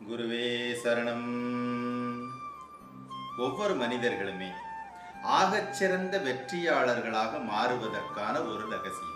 குருவே சரணம் ஒவ்வொரு மனிதர்களுமே ஆகச்சிறந்த வெற்றியாளர்களாக மாறுவதற்கான ஒரு ரகசியம்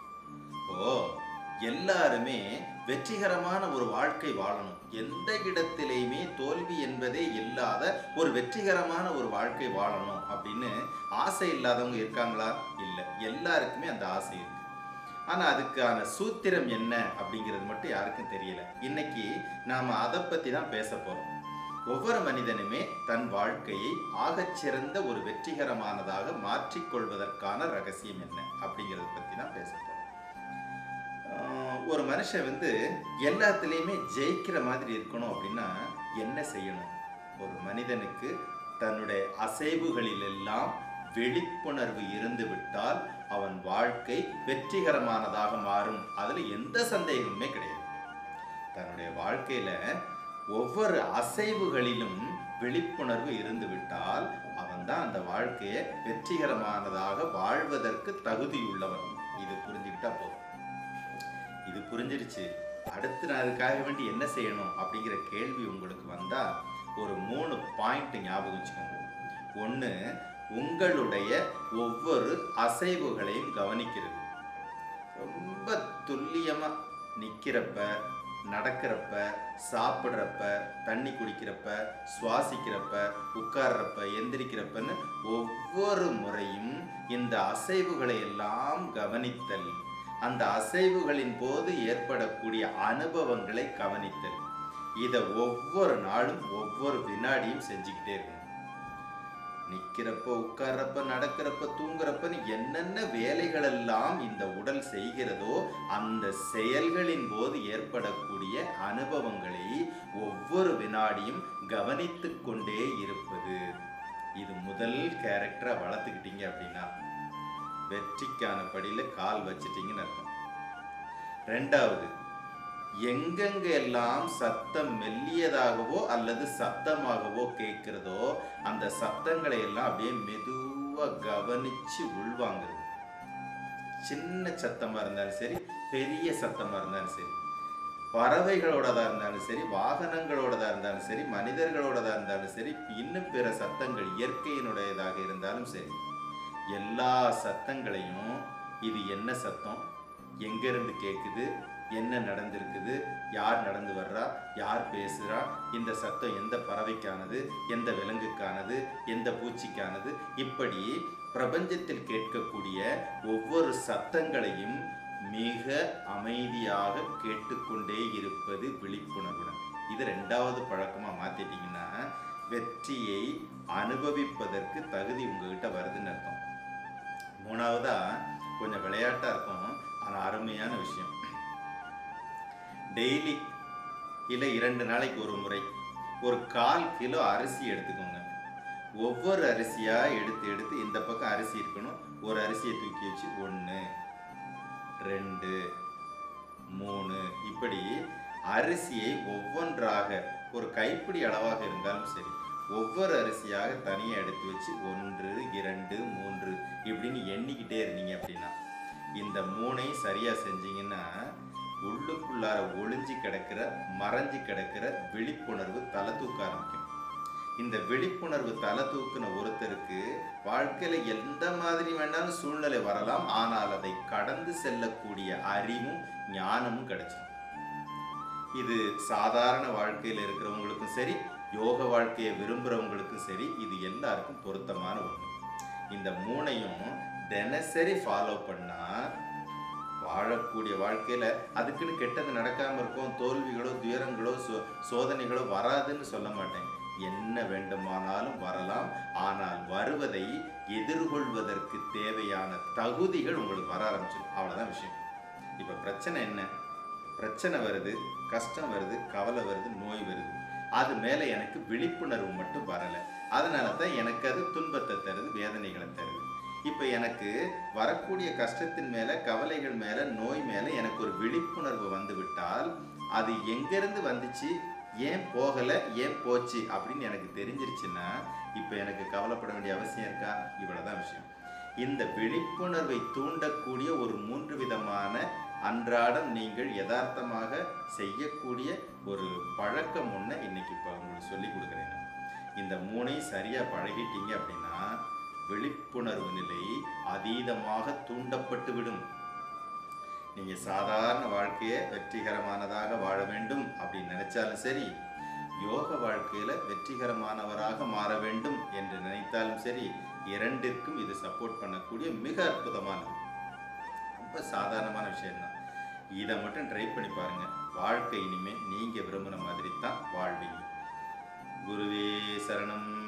ஓ எல்லாருமே வெற்றிகரமான ஒரு வாழ்க்கை வாழணும் எந்த இடத்திலையுமே தோல்வி என்பதே இல்லாத ஒரு வெற்றிகரமான ஒரு வாழ்க்கை வாழணும் அப்படின்னு ஆசை இல்லாதவங்க இருக்காங்களா இல்லை எல்லாருக்குமே அந்த ஆசை இருக்கு ஆனா அதுக்கான சூத்திரம் என்ன அப்படிங்கிறது மட்டும் யாருக்கும் தெரியல இன்னைக்கு நாம அதை பத்தி தான் பேச போறோம் ஒவ்வொரு மனிதனுமே தன் வாழ்க்கையை ஆகச்சிறந்த ஒரு வெற்றிகரமானதாக மாற்றிக்கொள்வதற்கான ரகசியம் என்ன அப்படிங்கிறத பத்தி தான் பேச போறோம் ஆஹ் ஒரு மனுஷன் வந்து எல்லாத்துலேயுமே ஜெயிக்கிற மாதிரி இருக்கணும் அப்படின்னா என்ன செய்யணும் ஒரு மனிதனுக்கு தன்னுடைய அசைவுகளிலெல்லாம் விழிப்புணர்வு இருந்து விட்டால் அவன் வாழ்க்கை வெற்றிகரமானதாக மாறும் அதுல எந்த சந்தேகமுமே கிடையாது தன்னுடைய வாழ்க்கையில ஒவ்வொரு அசைவுகளிலும் விழிப்புணர்வு இருந்து விட்டால் அவன் தான் அந்த வாழ்க்கையை வெற்றிகரமானதாக வாழ்வதற்கு தகுதியுள்ளவன் இது புரிஞ்சுக்கிட்டா போதும் இது புரிஞ்சிருச்சு அடுத்து நான் அதுக்காக வேண்டி என்ன செய்யணும் அப்படிங்கிற கேள்வி உங்களுக்கு வந்தா ஒரு மூணு பாயிண்ட் ஞாபகம் வச்சுக்கோங்க ஒன்று உங்களுடைய ஒவ்வொரு அசைவுகளையும் கவனிக்கிறது ரொம்ப துல்லியமா நிக்கிறப்ப நடக்கிறப்ப சாப்பிட்றப்ப தண்ணி குடிக்கிறப்ப சுவாசிக்கிறப்ப உட்கார்றப்ப எந்திரிக்கிறப்பன்னு ஒவ்வொரு முறையும் இந்த அசைவுகளை எல்லாம் கவனித்தல் அந்த அசைவுகளின் போது ஏற்படக்கூடிய அனுபவங்களை கவனித்தல் இதை ஒவ்வொரு நாளும் ஒவ்வொரு வினாடியும் செஞ்சுக்கிட்டே இருக்கணும் நிக்கிறப்ப உட்கார்றப்ப நடக்கிறப்ப தூங்குறப்பன்னு என்னென்ன வேலைகள் எல்லாம் இந்த உடல் செய்கிறதோ அந்த செயல்களின் போது ஏற்படக்கூடிய அனுபவங்களை ஒவ்வொரு வினாடியும் கவனித்து கொண்டே இருப்பது இது முதல் கேரக்டரை வளர்த்துக்கிட்டீங்க அப்படின்னா வெற்றிக்கான படியில கால் வச்சிட்டீங்கன்னு அர்த்தம் ரெண்டாவது எங்கெங்க எல்லாம் சத்தம் மெல்லியதாகவோ அல்லது சத்தமாகவோ கேட்கிறதோ அந்த சத்தங்களை எல்லாம் அப்படியே மெதுவா கவனிச்சு உள்வாங்குறது சின்ன சத்தமா இருந்தாலும் சரி பெரிய சத்தமா இருந்தாலும் சரி பறவைகளோடதா இருந்தாலும் சரி வாகனங்களோடதா இருந்தாலும் சரி மனிதர்களோடதா இருந்தாலும் சரி இன்னும் பிற சத்தங்கள் இயற்கையினுடையதாக இருந்தாலும் சரி எல்லா சத்தங்களையும் இது என்ன சத்தம் எங்கிருந்து கேட்குது என்ன நடந்திருக்குது யார் நடந்து வர்றா யார் பேசுகிறா இந்த சத்தம் எந்த பறவைக்கானது எந்த விலங்குக்கானது எந்த பூச்சிக்கானது இப்படி பிரபஞ்சத்தில் கேட்கக்கூடிய ஒவ்வொரு சத்தங்களையும் மிக அமைதியாக கேட்டுக்கொண்டே இருப்பது விழிப்புணர்வுடன் இது ரெண்டாவது பழக்கமாக மாற்றிட்டீங்கன்னா வெற்றியை அனுபவிப்பதற்கு தகுதி உங்ககிட்ட வருதுன்னு அர்த்தம் மூணாவதா கொஞ்சம் விளையாட்டா இருக்கும் ஆனால் அருமையான விஷயம் டெய்லி இல்லை இரண்டு நாளைக்கு ஒரு முறை ஒரு கால் கிலோ அரிசி எடுத்துக்கோங்க ஒவ்வொரு அரிசியா எடுத்து எடுத்து இந்த பக்கம் அரிசி இருக்கணும் ஒரு அரிசியை தூக்கி வச்சு ஒன்று ரெண்டு மூணு இப்படி அரிசியை ஒவ்வொன்றாக ஒரு கைப்பிடி அளவாக இருந்தாலும் சரி ஒவ்வொரு அரிசியாக தனியாக எடுத்து வச்சு ஒன்று இரண்டு மூன்று இப்படின்னு எண்ணிக்கிட்டே இருந்தீங்க அப்படின்னா இந்த மூணையும் சரியாக செஞ்சீங்கன்னா உள்ளுக்குள்ளார ஒளிஞ்சு கிடக்கிற மறைஞ்சு கிடக்கிற விழிப்புணர்வு தலை தூக்க ஆரம்பிக்கும் இந்த விழிப்புணர்வு தலை தூக்குன ஒருத்தருக்கு வாழ்க்கையில எந்த மாதிரி வேணாலும் சூழ்நிலை வரலாம் ஆனால் அதை கடந்து செல்லக்கூடிய அறிவும் ஞானமும் கிடைச்சிடும் இது சாதாரண வாழ்க்கையில் இருக்கிறவங்களுக்கும் சரி யோக வாழ்க்கையை விரும்புகிறவங்களுக்கும் சரி இது எல்லாருக்கும் பொருத்தமான ஒன்று இந்த மூணையும் தினசரி ஃபாலோ பண்ணா வாழக்கூடிய வாழ்க்கையில அதுக்குன்னு கெட்டது நடக்காம இருக்கும் தோல்விகளோ துயரங்களோ சோ- சோதனைகளோ வராதுன்னு சொல்ல மாட்டேன் என்ன வேண்டுமானாலும் வரலாம் ஆனால் வருவதை எதிர்கொள்வதற்கு தேவையான தகுதிகள் உங்களுக்கு வர ஆரம்பிச்சிடும் அவ்வளவுதான் விஷயம் இப்ப பிரச்சனை என்ன பிரச்சனை வருது கஷ்டம் வருது கவலை வருது நோய் வருது அது மேல எனக்கு விழிப்புணர்வு மட்டும் வரல அதனால தான் எனக்கு அது துன்பத்தை தருது வேதனைகளை தருது இப்போ எனக்கு வரக்கூடிய கஷ்டத்தின் மேல கவலைகள் மேல நோய் மேல எனக்கு ஒரு விழிப்புணர்வு வந்து விட்டால் அது எங்கிருந்து வந்துச்சு ஏன் போகல ஏன் போச்சு அப்படின்னு எனக்கு தெரிஞ்சிருச்சுன்னா இப்போ எனக்கு கவலைப்பட வேண்டிய அவசியம் இருக்கா இவ்வளவுதான் விஷயம் இந்த விழிப்புணர்வை தூண்டக்கூடிய ஒரு மூன்று விதமான அன்றாடம் நீங்கள் யதார்த்தமாக செய்யக்கூடிய ஒரு பழக்கம் ஒன்று இன்னைக்கு இப்போ உங்களுக்கு சொல்லி கொடுக்குறேன் இந்த மூணையும் சரியாக பழகிட்டீங்க அப்படின்னா விழிப்புணர்வு நிலை அதீதமாக தூண்டப்பட்டு விடும் நீங்க சாதாரண வாழ்க்கையை வெற்றிகரமானதாக வாழ வேண்டும் அப்படின்னு நினைச்சாலும் சரி யோக வாழ்க்கையில வெற்றிகரமானவராக மாற வேண்டும் என்று நினைத்தாலும் சரி இரண்டிற்கும் இது சப்போர்ட் பண்ணக்கூடிய மிக அற்புதமானது ரொம்ப சாதாரணமான விஷயம்தான் இதை மட்டும் ட்ரை பண்ணி பாருங்க வாழ்க்கை இனிமே நீங்க விரும்பின மாதிரி தான் வாழ்வீங்க குருவே சரணம்